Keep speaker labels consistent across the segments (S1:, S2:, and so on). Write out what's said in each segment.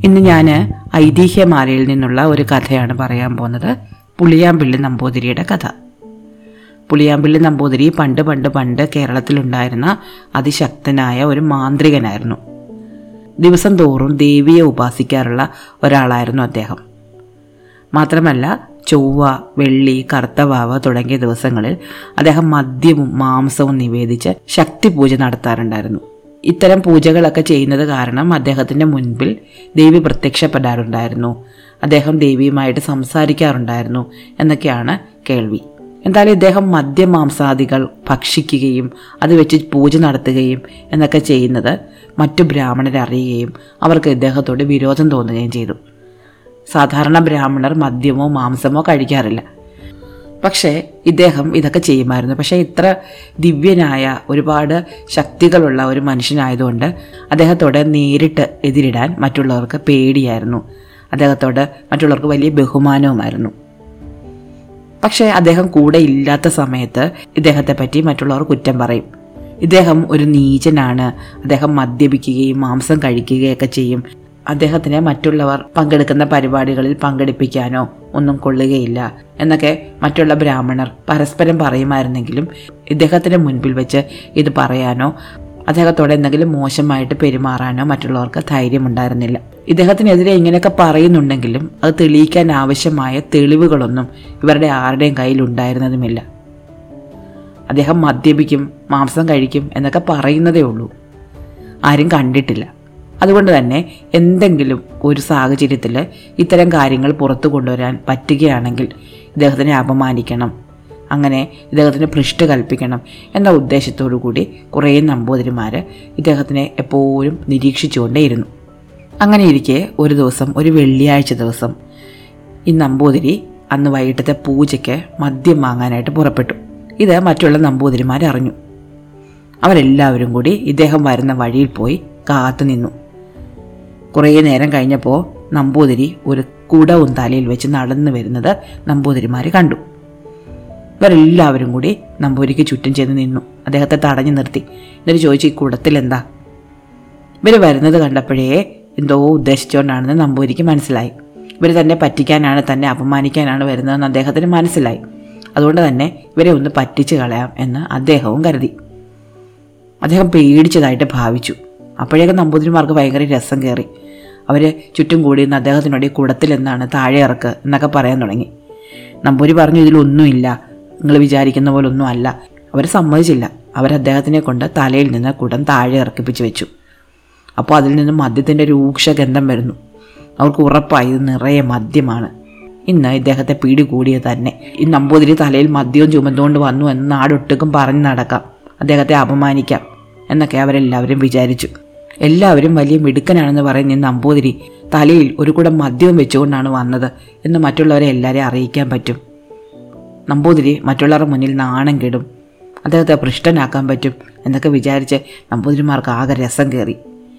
S1: ഇന്ന് ഞാൻ ഐതിഹ്യമാലയിൽ നിന്നുള്ള ഒരു കഥയാണ് പറയാൻ പോകുന്നത് പുളിയാമ്പിള്ളി നമ്പൂതിരിയുടെ കഥ പുളിയാമ്പിള്ളി നമ്പൂതിരി പണ്ട് പണ്ട് പണ്ട് കേരളത്തിലുണ്ടായിരുന്ന അതിശക്തനായ ഒരു മാന്ത്രികനായിരുന്നു ദിവസം തോറും ദേവിയെ ഉപാസിക്കാറുള്ള ഒരാളായിരുന്നു അദ്ദേഹം മാത്രമല്ല ചൊവ്വ വെള്ളി കറുത്തവാവ് തുടങ്ങിയ ദിവസങ്ങളിൽ അദ്ദേഹം മദ്യവും മാംസവും നിവേദിച്ച് ശക്തി പൂജ നടത്താറുണ്ടായിരുന്നു ഇത്തരം പൂജകളൊക്കെ ചെയ്യുന്നത് കാരണം അദ്ദേഹത്തിന്റെ മുൻപിൽ ദേവി പ്രത്യക്ഷപ്പെടാറുണ്ടായിരുന്നു അദ്ദേഹം ദേവിയുമായിട്ട് സംസാരിക്കാറുണ്ടായിരുന്നു എന്നൊക്കെയാണ് കേൾവി എന്തായാലും ഇദ്ദേഹം മദ്യമാംസാദികൾ ഭക്ഷിക്കുകയും അത് വെച്ച് പൂജ നടത്തുകയും എന്നൊക്കെ ചെയ്യുന്നത് മറ്റു ബ്രാഹ്മണരെ അറിയുകയും അവർക്ക് ഇദ്ദേഹത്തോട് വിരോധം തോന്നുകയും ചെയ്തു സാധാരണ ബ്രാഹ്മണർ മദ്യമോ മാംസമോ കഴിക്കാറില്ല പക്ഷേ ഇദ്ദേഹം ഇതൊക്കെ ചെയ്യുമായിരുന്നു പക്ഷേ ഇത്ര ദിവ്യനായ ഒരുപാട് ശക്തികളുള്ള ഒരു മനുഷ്യനായതുകൊണ്ട് അദ്ദേഹത്തോട് നേരിട്ട് എതിരിടാൻ മറ്റുള്ളവർക്ക് പേടിയായിരുന്നു അദ്ദേഹത്തോട് മറ്റുള്ളവർക്ക് വലിയ ബഹുമാനവുമായിരുന്നു പക്ഷേ അദ്ദേഹം കൂടെ ഇല്ലാത്ത സമയത്ത് ഇദ്ദേഹത്തെ പറ്റി മറ്റുള്ളവർ കുറ്റം പറയും ഇദ്ദേഹം ഒരു നീചനാണ് അദ്ദേഹം മദ്യപിക്കുകയും മാംസം കഴിക്കുകയൊക്കെ ചെയ്യും അദ്ദേഹത്തിനെ മറ്റുള്ളവർ പങ്കെടുക്കുന്ന പരിപാടികളിൽ പങ്കെടുപ്പിക്കാനോ ഒന്നും കൊള്ളുകയില്ല എന്നൊക്കെ മറ്റുള്ള ബ്രാഹ്മണർ പരസ്പരം പറയുമായിരുന്നെങ്കിലും ഇദ്ദേഹത്തിന്റെ മുൻപിൽ വെച്ച് ഇത് പറയാനോ അദ്ദേഹത്തോട് എന്തെങ്കിലും മോശമായിട്ട് പെരുമാറാനോ മറ്റുള്ളവർക്ക് ധൈര്യമുണ്ടായിരുന്നില്ല ഇദ്ദേഹത്തിനെതിരെ ഇങ്ങനെയൊക്കെ പറയുന്നുണ്ടെങ്കിലും അത് തെളിയിക്കാൻ ആവശ്യമായ തെളിവുകളൊന്നും ഇവരുടെ ആരുടെയും കയ്യിൽ ഉണ്ടായിരുന്നതുമില്ല അദ്ദേഹം മദ്യപിക്കും മാംസം കഴിക്കും എന്നൊക്കെ പറയുന്നതേ ഉള്ളൂ ആരും കണ്ടിട്ടില്ല അതുകൊണ്ട് തന്നെ എന്തെങ്കിലും ഒരു സാഹചര്യത്തിൽ ഇത്തരം കാര്യങ്ങൾ പുറത്തു കൊണ്ടുവരാൻ പറ്റുകയാണെങ്കിൽ ഇദ്ദേഹത്തിനെ അപമാനിക്കണം അങ്ങനെ ഇദ്ദേഹത്തിന് ഭ്രഷ്ട് കൽപ്പിക്കണം എന്ന ഉദ്ദേശത്തോടു കൂടി കുറേ നമ്പൂതിരിമാർ ഇദ്ദേഹത്തിനെ എപ്പോഴും നിരീക്ഷിച്ചുകൊണ്ടേയിരുന്നു അങ്ങനെ ഇരിക്കെ ഒരു ദിവസം ഒരു വെള്ളിയാഴ്ച ദിവസം ഈ നമ്പൂതിരി അന്ന് വൈകിട്ടത്തെ പൂജയ്ക്ക് മദ്യം വാങ്ങാനായിട്ട് പുറപ്പെട്ടു ഇത് മറ്റുള്ള നമ്പൂതിരിമാർ അറിഞ്ഞു അവരെല്ലാവരും കൂടി ഇദ്ദേഹം വരുന്ന വഴിയിൽ പോയി കാത്തു നിന്നു കുറേ നേരം കഴിഞ്ഞപ്പോൾ നമ്പൂതിരി ഒരു കുടവും തലയിൽ വെച്ച് നടന്നു വരുന്നത് നമ്പൂതിരിമാർ കണ്ടു ഇവരെല്ലാവരും കൂടി നമ്പൂരിക്ക് ചുറ്റും ചെന്ന് നിന്നു അദ്ദേഹത്തെ തടഞ്ഞു നിർത്തി എന്നിട്ട് ചോദിച്ചു ഈ കുടത്തിൽ എന്താ ഇവർ വരുന്നത് കണ്ടപ്പോഴേ എന്തോ ഉദ്ദേശിച്ചുകൊണ്ടാണെന്ന് നമ്പൂരിക്ക് മനസ്സിലായി ഇവർ തന്നെ പറ്റിക്കാനാണ് തന്നെ അപമാനിക്കാനാണ് വരുന്നതെന്ന് അദ്ദേഹത്തിന് മനസ്സിലായി അതുകൊണ്ട് തന്നെ ഇവരെ ഒന്ന് പറ്റിച്ചു കളയാം എന്ന് അദ്ദേഹവും കരുതി അദ്ദേഹം പേടിച്ചതായിട്ട് ഭാവിച്ചു അപ്പോഴേക്കും നമ്പൂതിരിമാർക്ക് ഭയങ്കര രസം കയറി അവർ ചുറ്റും കൂടി നിന്ന് അദ്ദേഹത്തിനോട് ഈ കുടത്തിൽ എന്താണ് താഴെ ഇറക്ക് എന്നൊക്കെ പറയാൻ തുടങ്ങി നമ്പൂരി പറഞ്ഞു ഇതിലൊന്നുമില്ല നിങ്ങൾ വിചാരിക്കുന്ന പോലെ ഒന്നും അല്ല അവർ സമ്മതിച്ചില്ല അവർ അദ്ദേഹത്തിനെ കൊണ്ട് തലയിൽ നിന്ന് കുടം താഴെ ഇറക്കിപ്പിച്ച് വെച്ചു അപ്പോൾ അതിൽ നിന്ന് മദ്യത്തിൻ്റെ രൂക്ഷ ഗന്ധം വരുന്നു അവർക്ക് ഉറപ്പായി ഇത് നിറയെ മദ്യമാണ് ഇന്ന് ഇദ്ദേഹത്തെ പിടികൂടിയത് തന്നെ ഈ നമ്പൂതിരി തലയിൽ മദ്യവും ചുമന്നുകൊണ്ട് വന്നു എന്ന് നാടൊട്ടുക്കും പറഞ്ഞു നടക്കാം അദ്ദേഹത്തെ അപമാനിക്കാം എന്നൊക്കെ അവരെല്ലാവരും വിചാരിച്ചു എല്ലാവരും വലിയ മിടുക്കനാണെന്ന് പറയുന്ന ഈ നമ്പൂതിരി തലയിൽ ഒരു കുടം മദ്യവും വെച്ചുകൊണ്ടാണ് വന്നത് എന്ന് മറ്റുള്ളവരെ എല്ലാവരെയും അറിയിക്കാൻ പറ്റും നമ്പൂതിരി മറ്റുള്ളവരുടെ മുന്നിൽ നാണം കെടും അദ്ദേഹത്തെ ഭ്രഷ്ടനാക്കാൻ പറ്റും എന്നൊക്കെ വിചാരിച്ച് നമ്പൂതിരിമാർക്ക് ആകെ രസം കയറി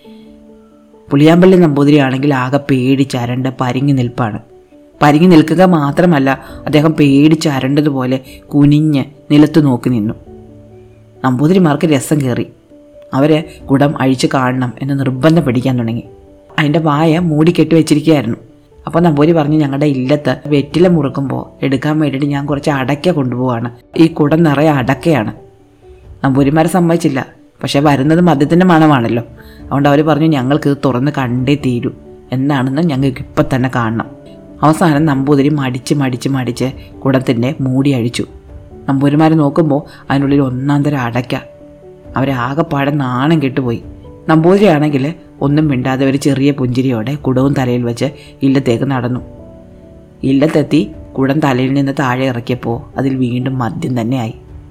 S1: പുളിയാമ്പള്ളി നമ്പൂതിരി ആണെങ്കിൽ ആകെ പേടിച്ചരണ്ട് പരിങ്ങി നിൽപ്പാണ് പരിങ്ങി നിൽക്കുക മാത്രമല്ല അദ്ദേഹം പേടിച്ചരണ്ടതുപോലെ കുനിഞ്ഞ് നിലത്ത് നോക്കി നിന്നു നമ്പൂതിരിമാർക്ക് രസം കയറി അവര് കുടം അഴിച്ചു കാണണം എന്ന് നിർബന്ധം പിടിക്കാൻ തുടങ്ങി അതിൻ്റെ വായ മൂടിക്കെട്ടി വെച്ചിരിക്കുകയായിരുന്നു അപ്പോൾ നമ്പൂരി പറഞ്ഞു ഞങ്ങളുടെ ഇല്ലത്ത് വെറ്റില മുറുക്കുമ്പോൾ എടുക്കാൻ വേണ്ടിയിട്ട് ഞാൻ കുറച്ച് അടയ്ക്ക കൊണ്ടുപോവാണ് ഈ കുടം നിറയെ അടക്കയാണ് നമ്പൂരിമാരെ സമ്മതിച്ചില്ല പക്ഷെ വരുന്നത് മദ്യത്തിൻ്റെ മണമാണല്ലോ അതുകൊണ്ട് അവർ പറഞ്ഞു ഞങ്ങൾക്ക് ഇത് തുറന്ന് കണ്ടേ തീരൂ എന്നാണെന്ന് ഞങ്ങൾക്ക് ഇപ്പം തന്നെ കാണണം അവസാനം നമ്പൂതിരി മടിച്ച് മടിച്ച് മടിച്ച് കുടത്തിൻ്റെ മൂടി അഴിച്ചു നമ്പൂരിമാർ നോക്കുമ്പോൾ അതിനുള്ളിൽ ഒന്നാം തരം അടയ്ക്ക അവരാകെപ്പാടെ നാണം കെട്ടുപോയി നമ്പൂതിരിയാണെങ്കിൽ ഒന്നും മിണ്ടാതെ ഒരു ചെറിയ പുഞ്ചിരിയോടെ കുടവും തലയിൽ വെച്ച് ഇല്ലത്തേക്ക് നടന്നു ഇല്ലത്തെത്തി കുടം തലയിൽ നിന്ന് താഴെ ഇറക്കിയപ്പോൾ അതിൽ വീണ്ടും മദ്യം തന്നെയായി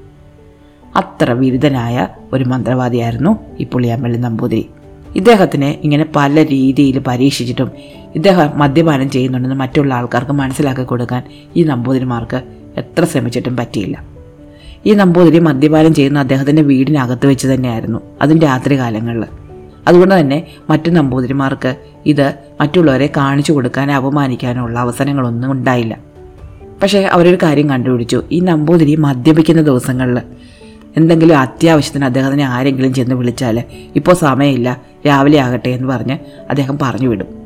S1: അത്ര ബിരുദനായ ഒരു മന്ത്രവാദിയായിരുന്നു ഈ പുളിയാമ്പള്ളി നമ്പൂതിരി ഇദ്ദേഹത്തിന് ഇങ്ങനെ പല രീതിയിൽ പരീക്ഷിച്ചിട്ടും ഇദ്ദേഹം മദ്യപാനം ചെയ്യുന്നുണ്ടെന്ന് മറ്റുള്ള ആൾക്കാർക്ക് മനസ്സിലാക്കി കൊടുക്കാൻ ഈ നമ്പൂതിരിമാർക്ക് എത്ര ശ്രമിച്ചിട്ടും പറ്റിയില്ല ഈ നമ്പൂതിരി മദ്യപാനം ചെയ്യുന്ന അദ്ദേഹത്തിൻ്റെ വീടിനകത്ത് വെച്ച് തന്നെയായിരുന്നു അതും രാത്രി കാലങ്ങളിൽ അതുകൊണ്ട് തന്നെ മറ്റു നമ്പൂതിരിമാർക്ക് ഇത് മറ്റുള്ളവരെ കാണിച്ചു കൊടുക്കാനോ അപമാനിക്കാനോ ഉള്ള അവസരങ്ങളൊന്നും ഉണ്ടായില്ല പക്ഷേ അവരൊരു കാര്യം കണ്ടുപിടിച്ചു ഈ നമ്പൂതിരി മദ്യപിക്കുന്ന ദിവസങ്ങളിൽ എന്തെങ്കിലും അത്യാവശ്യത്തിന് അദ്ദേഹത്തിനെ ആരെങ്കിലും ചെന്ന് വിളിച്ചാൽ ഇപ്പോൾ സമയമില്ല രാവിലെ ആകട്ടെ എന്ന് പറഞ്ഞ് അദ്ദേഹം പറഞ്ഞു വിടും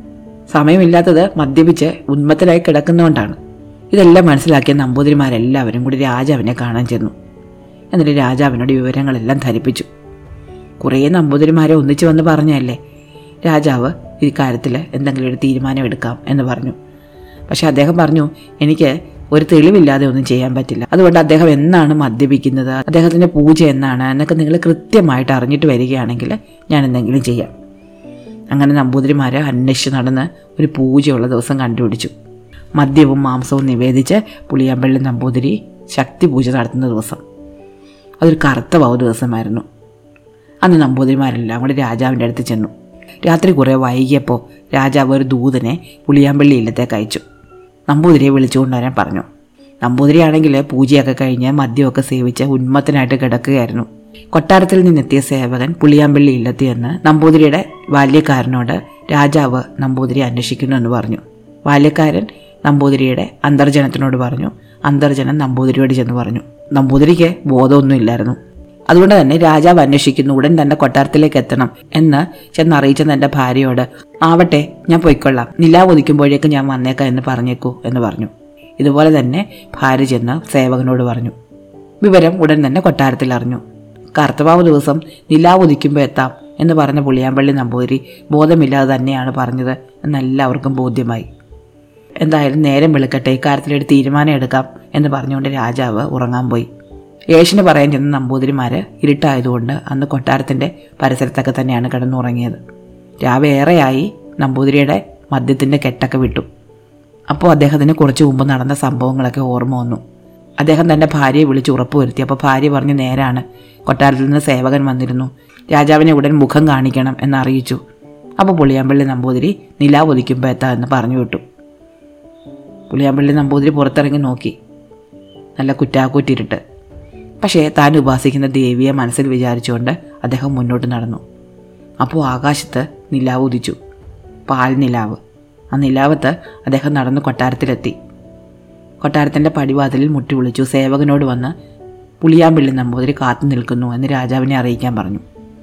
S1: സമയമില്ലാത്തത് മദ്യപിച്ച് ഉന്മത്തരായി കിടക്കുന്നതുകൊണ്ടാണ് ഇതെല്ലാം മനസ്സിലാക്കിയ നമ്പൂതിരിമാരെല്ലാവരും കൂടി രാജാവിനെ കാണാൻ ചെന്നു എന്നിട്ട് രാജാവിനോട് വിവരങ്ങളെല്ലാം ധരിപ്പിച്ചു കുറേ നമ്പൂതിരിമാരെ ഒന്നിച്ചു വന്ന് പറഞ്ഞല്ലേ രാജാവ് ഈ കാര്യത്തിൽ എന്തെങ്കിലും ഒരു തീരുമാനം എടുക്കാം എന്ന് പറഞ്ഞു പക്ഷെ അദ്ദേഹം പറഞ്ഞു എനിക്ക് ഒരു തെളിവില്ലാതെ ഒന്നും ചെയ്യാൻ പറ്റില്ല അതുകൊണ്ട് അദ്ദേഹം എന്നാണ് മദ്യപിക്കുന്നത് അദ്ദേഹത്തിൻ്റെ പൂജ എന്നാണ് എന്നൊക്കെ നിങ്ങൾ കൃത്യമായിട്ട് അറിഞ്ഞിട്ട് വരികയാണെങ്കിൽ ഞാൻ എന്തെങ്കിലും ചെയ്യാം അങ്ങനെ നമ്പൂതിരിമാരെ അന്വേഷിച്ച് നടന്ന് ഒരു പൂജയുള്ള ദിവസം കണ്ടുപിടിച്ചു മദ്യവും മാംസവും നിവേദിച്ച് പുളിയാമ്പള്ളി നമ്പൂതിരി ശക്തി പൂജ നടത്തുന്ന ദിവസം അതൊരു കറുത്ത വാവ് ദിവസമായിരുന്നു അന്ന് നമ്പൂതിരിമാരെല്ലാം കൂടി രാജാവിൻ്റെ അടുത്ത് ചെന്നു രാത്രി കുറേ വൈകിയപ്പോൾ രാജാവ് ഒരു ദൂതനെ പുളിയാമ്പള്ളി ഇല്ലത്തേക്ക് അയച്ചു നമ്പൂതിരിയെ വിളിച്ചുകൊണ്ട് വരാൻ പറഞ്ഞു നമ്പൂതിരിയാണെങ്കിൽ പൂജയൊക്കെ കഴിഞ്ഞ് മദ്യമൊക്കെ സേവിച്ച് ഉന്മത്തനായിട്ട് കിടക്കുകയായിരുന്നു കൊട്ടാരത്തിൽ നിന്നെത്തിയ സേവകൻ പുളിയാമ്പള്ളി ഇല്ലത്തി എന്ന് നമ്പൂതിരിയുടെ ബാല്യക്കാരനോട് രാജാവ് നമ്പൂതിരി അന്വേഷിക്കുന്നു എന്ന് പറഞ്ഞു ബാല്യക്കാരൻ നമ്പൂതിരിയുടെ അന്തർജനത്തിനോട് പറഞ്ഞു അന്തർജനം നമ്പൂതിരിയോട് ചെന്ന് പറഞ്ഞു നമ്പൂതിരിക്ക് ബോധമൊന്നുമില്ലായിരുന്നു അതുകൊണ്ട് തന്നെ രാജാവ് അന്വേഷിക്കുന്നു ഉടൻ തന്നെ കൊട്ടാരത്തിലേക്ക് എത്തണം എന്ന് ചെന്നറിയിച്ച തന്റെ ഭാര്യയോട് ആവട്ടെ ഞാൻ പോയിക്കൊള്ളാം നിലാവ് ഒതിക്കുമ്പോഴേക്ക് ഞാൻ വന്നേക്കാം എന്ന് പറഞ്ഞേക്കൂ എന്ന് പറഞ്ഞു ഇതുപോലെ തന്നെ ഭാര്യ ചെന്ന് സേവകനോട് പറഞ്ഞു വിവരം ഉടൻ തന്നെ കൊട്ടാരത്തിൽ അറിഞ്ഞു കർത്തവാവ് ദിവസം നിലാവ് ഉദിക്കുമ്പോൾ എത്താം എന്ന് പറഞ്ഞ പുളിയാമ്പള്ളി നമ്പൂതിരി ബോധമില്ലാതെ തന്നെയാണ് പറഞ്ഞത് എന്ന് എല്ലാവർക്കും ബോധ്യമായി എന്തായാലും നേരം വെളുക്കട്ടെ ഇക്കാര്യത്തിലൊരു തീരുമാനം എടുക്കാം എന്ന് പറഞ്ഞുകൊണ്ട് രാജാവ് ഉറങ്ങാൻ പോയി യേശുന് പറയാൻ ചെന്ന നമ്പൂതിരിമാര് ഇരുട്ടായതുകൊണ്ട് അന്ന് കൊട്ടാരത്തിന്റെ പരിസരത്തൊക്കെ തന്നെയാണ് കിടന്നുറങ്ങിയത് രാവിലെ ഏറെയായി നമ്പൂതിരിയുടെ മദ്യത്തിന്റെ കെട്ടൊക്കെ വിട്ടു അപ്പോൾ അദ്ദേഹത്തിന് കുറച്ച് മുമ്പ് നടന്ന സംഭവങ്ങളൊക്കെ ഓർമ്മ വന്നു അദ്ദേഹം തന്റെ ഭാര്യയെ വിളിച്ച് ഉറപ്പുവരുത്തി അപ്പോൾ ഭാര്യ പറഞ്ഞു നേരാണ് കൊട്ടാരത്തിൽ നിന്ന് സേവകൻ വന്നിരുന്നു രാജാവിനെ ഉടൻ മുഖം കാണിക്കണം എന്ന് അറിയിച്ചു അപ്പോൾ പുളിയാമ്പള്ളി നമ്പൂതിരി നിലാവ് ഒതിക്കുമ്പോൾ എത്താ എന്ന് പറഞ്ഞു വിട്ടു പുളിയാമ്പള്ളി നമ്പൂതിരി പുറത്തിറങ്ങി നോക്കി നല്ല കുറ്റാക്കൂറ്റിരുട്ട് പക്ഷേ താൻ ഉപാസിക്കുന്ന ദേവിയെ മനസ്സിൽ വിചാരിച്ചുകൊണ്ട് അദ്ദേഹം മുന്നോട്ട് നടന്നു അപ്പോൾ ആകാശത്ത് നിലാവ് ഉദിച്ചു പാൽ നിലാവ് ആ നിലാവത്ത് അദ്ദേഹം നടന്ന് കൊട്ടാരത്തിലെത്തി കൊട്ടാരത്തിൻ്റെ പടിവാതിലിൽ മുട്ടി വിളിച്ചു സേവകനോട് വന്ന് പുളിയാമ്പിള്ളി നമ്പൂതിരി കാത്തു നിൽക്കുന്നു എന്ന് രാജാവിനെ അറിയിക്കാൻ പറഞ്ഞു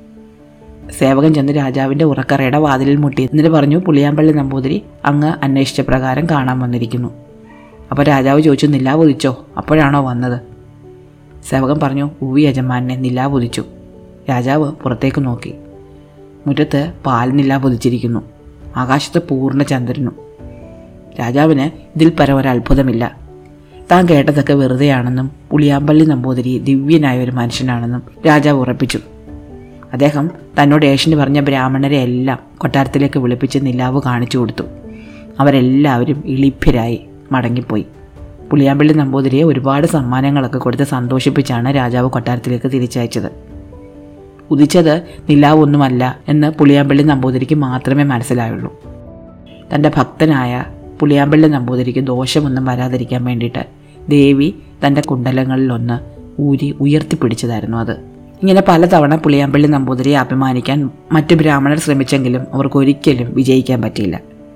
S1: സേവകൻ ചെന്ന് രാജാവിൻ്റെ ഉറക്കറയുടെ വാതിലിൽ മുട്ടി എന്നിട്ട് പറഞ്ഞു പുളിയാമ്പള്ളി നമ്പൂതിരി അങ്ങ് അന്വേഷിച്ച പ്രകാരം കാണാൻ വന്നിരിക്കുന്നു അപ്പോൾ രാജാവ് ചോദിച്ചു നിലാവ് ഉദിച്ചോ അപ്പോഴാണോ വന്നത് സേവകൻ പറഞ്ഞു ഉവി യജമാനെ നിലാവ് ഉദിച്ചു രാജാവ് പുറത്തേക്ക് നോക്കി മുറ്റത്ത് പാൽ നിലാവ് ഉദിച്ചിരിക്കുന്നു ആകാശത്ത് പൂർണ്ണ ചന്ദ്രനും രാജാവിന് ഇതിൽ പരം ഒരു അത്ഭുതമില്ല താൻ കേട്ടതൊക്കെ വെറുതെയാണെന്നും പുളിയാമ്പള്ളി നമ്പൂതിരി ദിവ്യനായ ഒരു മനുഷ്യനാണെന്നും രാജാവ് ഉറപ്പിച്ചു അദ്ദേഹം തന്നോട് ഏഷ്യന് പറഞ്ഞ ബ്രാഹ്മണരെ എല്ലാം കൊട്ടാരത്തിലേക്ക് വിളിപ്പിച്ച് നിലാവ് കാണിച്ചു കൊടുത്തു അവരെല്ലാവരും ഇളിഭ്യരായി മടങ്ങിപ്പോയി പുളിയാമ്പള്ളി നമ്പൂതിരിയെ ഒരുപാട് സമ്മാനങ്ങളൊക്കെ കൊടുത്ത് സന്തോഷിപ്പിച്ചാണ് രാജാവ് കൊട്ടാരത്തിലേക്ക് തിരിച്ചയച്ചത് ഉദിച്ചത് നിലാവൊന്നുമല്ല എന്ന് പുളിയാമ്പള്ളി നമ്പൂതിരിക്ക് മാത്രമേ മനസ്സിലായുള്ളൂ തൻ്റെ ഭക്തനായ പുളിയാമ്പള്ളി നമ്പൂതിരിക്ക് ദോഷമൊന്നും വരാതിരിക്കാൻ വേണ്ടിയിട്ട് ദേവി തൻ്റെ കുണ്ടലങ്ങളിലൊന്ന് ഊരി ഉയർത്തിപ്പിടിച്ചതായിരുന്നു അത് ഇങ്ങനെ പലതവണ പുളിയാമ്പള്ളി നമ്പൂതിരിയെ അഭിമാനിക്കാൻ മറ്റു ബ്രാഹ്മണർ ശ്രമിച്ചെങ്കിലും അവർക്ക് ഒരിക്കലും വിജയിക്കാൻ പറ്റിയില്ല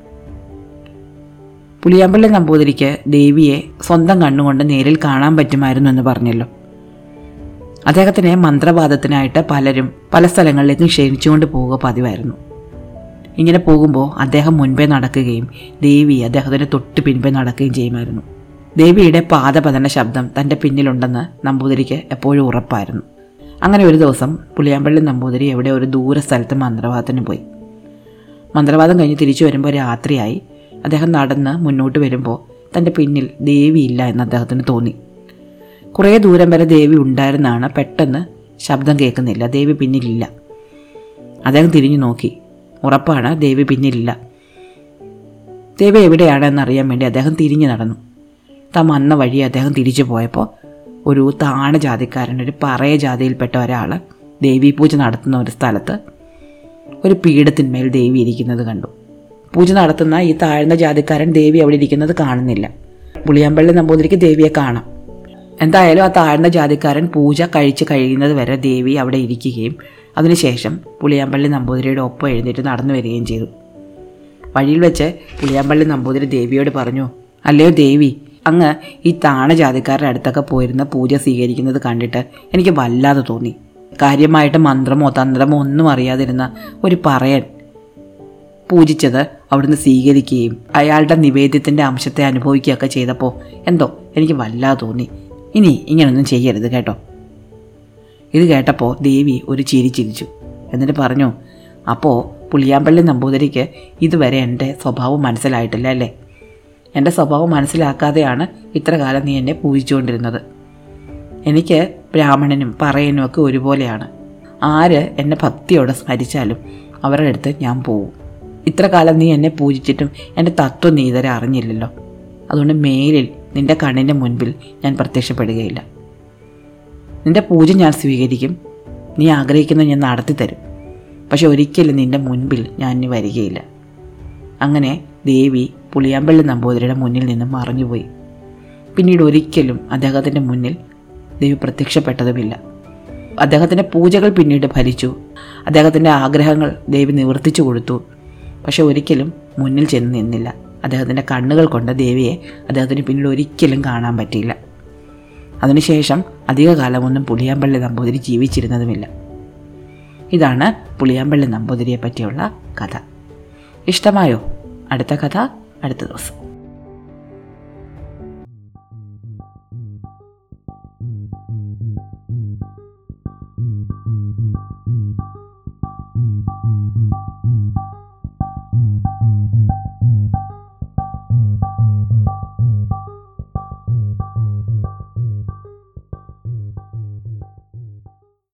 S1: പുളിയാമ്പള്ളി നമ്പൂതിരിക്ക് ദേവിയെ സ്വന്തം കണ്ണുകൊണ്ട് നേരിൽ കാണാൻ പറ്റുമായിരുന്നു എന്ന് പറഞ്ഞല്ലോ അദ്ദേഹത്തിനെ മന്ത്രവാദത്തിനായിട്ട് പലരും പല സ്ഥലങ്ങളിലേക്കും ക്ഷണിച്ചുകൊണ്ട് പോവുക പതിവായിരുന്നു ഇങ്ങനെ പോകുമ്പോൾ അദ്ദേഹം മുൻപേ നടക്കുകയും ദേവി അദ്ദേഹത്തിൻ്റെ തൊട്ട് പിൻപേ നടക്കുകയും ചെയ്യുമായിരുന്നു ദേവിയുടെ പാദപതന ശബ്ദം തൻ്റെ പിന്നിലുണ്ടെന്ന് നമ്പൂതിരിക്ക് എപ്പോഴും ഉറപ്പായിരുന്നു അങ്ങനെ ഒരു ദിവസം പുളിയാമ്പള്ളി നമ്പൂതിരി എവിടെ ഒരു ദൂര സ്ഥലത്ത് മന്ത്രവാദത്തിന് പോയി മന്ത്രവാദം കഴിഞ്ഞ് തിരിച്ചു വരുമ്പോൾ രാത്രിയായി അദ്ദേഹം നടന്ന് മുന്നോട്ട് വരുമ്പോൾ തൻ്റെ പിന്നിൽ ദേവിയില്ല എന്ന് അദ്ദേഹത്തിന് തോന്നി കുറേ ദൂരം വരെ ദേവി ഉണ്ടായിരുന്നാണ് പെട്ടെന്ന് ശബ്ദം കേൾക്കുന്നില്ല ദേവി പിന്നിലില്ല അദ്ദേഹം തിരിഞ്ഞു നോക്കി ഉറപ്പാണ് ദേവി പിന്നിലില്ല ദേവി എവിടെയാണെന്ന് അറിയാൻ വേണ്ടി അദ്ദേഹം തിരിഞ്ഞു നടന്നു താൻ വന്ന വഴി അദ്ദേഹം തിരിച്ചു പോയപ്പോൾ ഒരു താണ ജാതിക്കാരൻ ഒരു പറയ ജാതിയിൽപ്പെട്ട ഒരാൾ ദേവി പൂജ നടത്തുന്ന ഒരു സ്ഥലത്ത് ഒരു പീഠത്തിന്മേൽ ദേവി ഇരിക്കുന്നത് കണ്ടു പൂജ നടത്തുന്ന ഈ താഴ്ന്ന ജാതിക്കാരൻ ദേവി അവിടെ ഇരിക്കുന്നത് കാണുന്നില്ല പുളിയാമ്പള്ളി നമ്പൂതിരിക്ക് ദേവിയെ കാണാം എന്തായാലും ആ താഴ്ന്ന ജാതിക്കാരൻ പൂജ കഴിച്ച് കഴിയുന്നത് വരെ ദേവി അവിടെ ഇരിക്കുകയും അതിനുശേഷം പുളിയാമ്പള്ളി നമ്പൂതിരിയുടെ ഒപ്പം എഴുന്നേറ്റ് നടന്നു വരികയും ചെയ്തു വഴിയിൽ വെച്ച് പുളിയാമ്പള്ളി നമ്പൂതിരി ദേവിയോട് പറഞ്ഞു അല്ലയോ ദേവി അങ്ങ് ഈ താണ ജാതിക്കാരുടെ അടുത്തൊക്കെ പോയിരുന്ന പൂജ സ്വീകരിക്കുന്നത് കണ്ടിട്ട് എനിക്ക് വല്ലാതെ തോന്നി കാര്യമായിട്ട് മന്ത്രമോ തന്ത്രമോ ഒന്നും അറിയാതിരുന്ന ഒരു പറയൻ പൂജിച്ചത് അവിടുന്ന് സ്വീകരിക്കുകയും അയാളുടെ നിവേദ്യത്തിൻ്റെ അംശത്തെ അനുഭവിക്കുകയൊക്കെ ചെയ്തപ്പോൾ എന്തോ എനിക്ക് വല്ലാതെ തോന്നി ഇനി ഇങ്ങനൊന്നും ചെയ്യരുത് കേട്ടോ ഇത് കേട്ടപ്പോൾ ദേവി ഒരു ചിരി ചിരിച്ചു എന്നിട്ട് പറഞ്ഞു അപ്പോൾ പുളിയാമ്പള്ളി നമ്പൂതിരിക്ക് ഇതുവരെ എൻ്റെ സ്വഭാവം മനസ്സിലായിട്ടില്ല അല്ലേ എൻ്റെ സ്വഭാവം മനസ്സിലാക്കാതെയാണ് ഇത്ര കാലം നീ എന്നെ പൂജിച്ചുകൊണ്ടിരുന്നത് എനിക്ക് ബ്രാഹ്മണനും പറയനും ഒക്കെ ഒരുപോലെയാണ് ആര് എന്നെ ഭക്തിയോടെ സ്മരിച്ചാലും അവരുടെ അടുത്ത് ഞാൻ പോവും ഇത്ര കാലം നീ എന്നെ പൂജിച്ചിട്ടും എൻ്റെ തത്വം നീ ഇതുവരെ അറിഞ്ഞില്ലല്ലോ അതുകൊണ്ട് മേലിൽ നിന്റെ കണ്ണിൻ്റെ മുൻപിൽ ഞാൻ പ്രത്യക്ഷപ്പെടുകയില്ല നിന്റെ പൂജ ഞാൻ സ്വീകരിക്കും നീ ആഗ്രഹിക്കുന്നത് ഞാൻ നടത്തി തരും പക്ഷെ ഒരിക്കലും നിന്റെ മുൻപിൽ ഞാൻ ഇനി വരികയില്ല അങ്ങനെ ദേവി പുളിയാമ്പള്ളി നമ്പൂതിരിയുടെ മുന്നിൽ നിന്നും മറഞ്ഞുപോയി പിന്നീട് ഒരിക്കലും അദ്ദേഹത്തിൻ്റെ മുന്നിൽ ദേവി പ്രത്യക്ഷപ്പെട്ടതുമില്ല അദ്ദേഹത്തിൻ്റെ പൂജകൾ പിന്നീട് ഫലിച്ചു അദ്ദേഹത്തിൻ്റെ ആഗ്രഹങ്ങൾ ദേവി നിവർത്തിച്ചു കൊടുത്തു പക്ഷെ ഒരിക്കലും മുന്നിൽ ചെന്ന് നിന്നില്ല അദ്ദേഹത്തിൻ്റെ കണ്ണുകൾ കൊണ്ട് ദേവിയെ അദ്ദേഹത്തിന് പിന്നീട് ഒരിക്കലും കാണാൻ പറ്റിയില്ല അതിനുശേഷം അധികകാലമൊന്നും പുളിയാമ്പള്ളി നമ്പൂതിരി ജീവിച്ചിരുന്നതുമില്ല ഇതാണ് പുളിയാമ്പള്ളി നമ്പൂതിരിയെ പറ്റിയുള്ള കഥ ഇഷ്ടമായോ അടുത്ത കഥ അടുത്ത ദിവസം